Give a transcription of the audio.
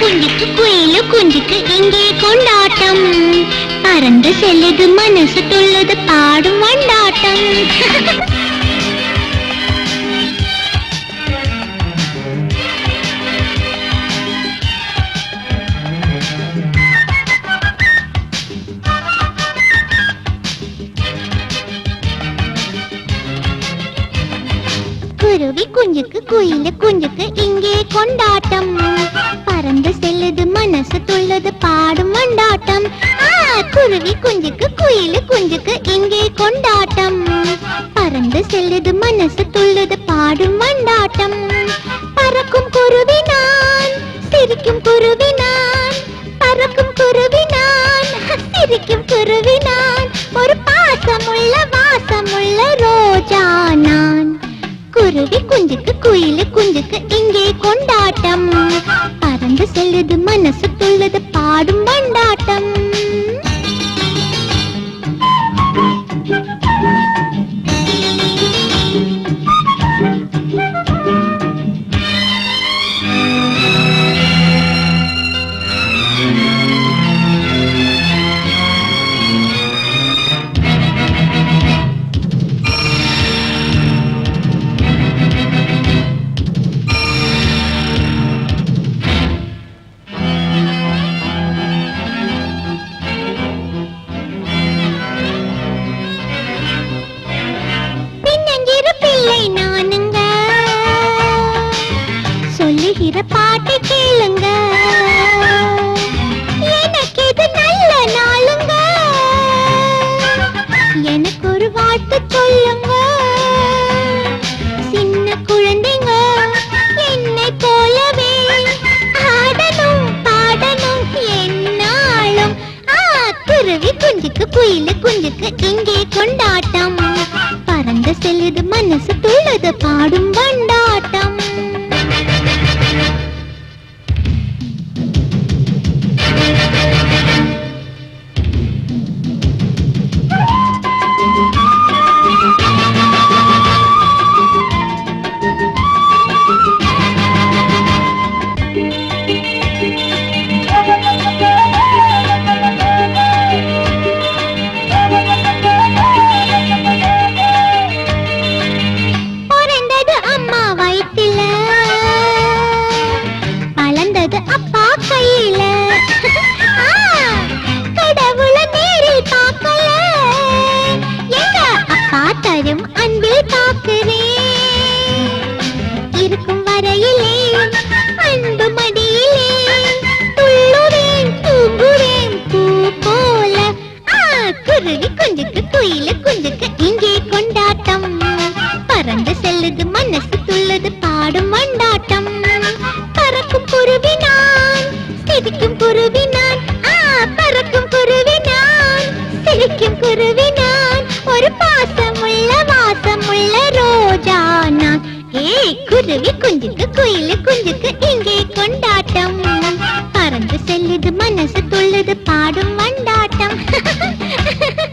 குஞ்சுக்கு குயிலு குஞ்சுக்கு இங்கே கொண்டாட்டம் பறந்து செல்லுது மனசு துள்ளுது பாடும் வண்டாட்டம் குருவி குஞ்சுக்கு குயிலு குஞ்சுக்கு இங்கே கொண்டாட்டம் பறந்து செல்லுது மனசு துள்ளுது பாடும் வண்டாட்டம் ஆ, குருவி குஞ்சுக்கு குயிலு குஞ்சுக்கு இங்கே கொண்டாட்டம் பறந்து செல்லுது மனசு துள்ளுது பாடும் வண்டாட்டம் பறக்கும் குருவி நான் சிரிக்கும் குருவி நான் பறக்கும் குருவி நான் சிரிக்கும் குருவி நான் ஒரு பாசமுள்ள வாசமுள்ள ரோஜா நான் குருவி குஞ்சுக்கு குயிலு குஞ்சுக்கு இங்கே கொண்டாட்டம் பறந்து செல்லுது மனசு துள்ளுது பாடும் வண்டாட்டம் பின்னஞ்சிறு பிள்ளை நானுங்க சொல்லுகிற பாட்டை கேளுங்க எனக்கு இது நல்ல நாளுங்க எனக்கு ஒரு வாழ்த்து சொல்லுங்க சின்ன குழந்தைங்க என்னை போலவே ஆடணும் பாடணும் என்னாலும் ஆ, குருவி குஞ்சுக்கு குயிலு குஞ்சுக்கு இங்கே கொண்டாட்டம் பறந்து செல்லுது மனசு துள்ளுது பாடும் வண்டாட்டம் பிறந்தது அம்மா வயிற்றில வளர்ந்தது அப்பா கையில ஆ, கடவுள நேரில் பார்க்கல எங்க அப்பா தரும் அன்பில் பார்க்கிறேன் இருக்கும் வரையிலே அன்பு மடியிலே துள்ளுவேன் தூங்குவேன் பூ போல ஆ, குருவி குஞ்சுக்கு குயிலு குஞ்சுக்கு இங்கே கொண்டாட்டம் பறந்து செல்லுது மனசு துள்ளுது பாடும் வண்டாட்டம் பறக்கும் குருவி நான் சிரிக்கும் குருவி நான் ஆ பறக்கும் குருவி நான் சிரிக்கும் குருவி நான் ஒரு பாசமுள்ள வாசமுள்ள ரோஜா நான் ஏய் குருவி குஞ்சுக்கு குயிலு குஞ்சுக்கு இங்கே கொண்டாட்டம் பறந்து செல்லுது மனசு துள்ளுது பாடும் வண்டாட்டம்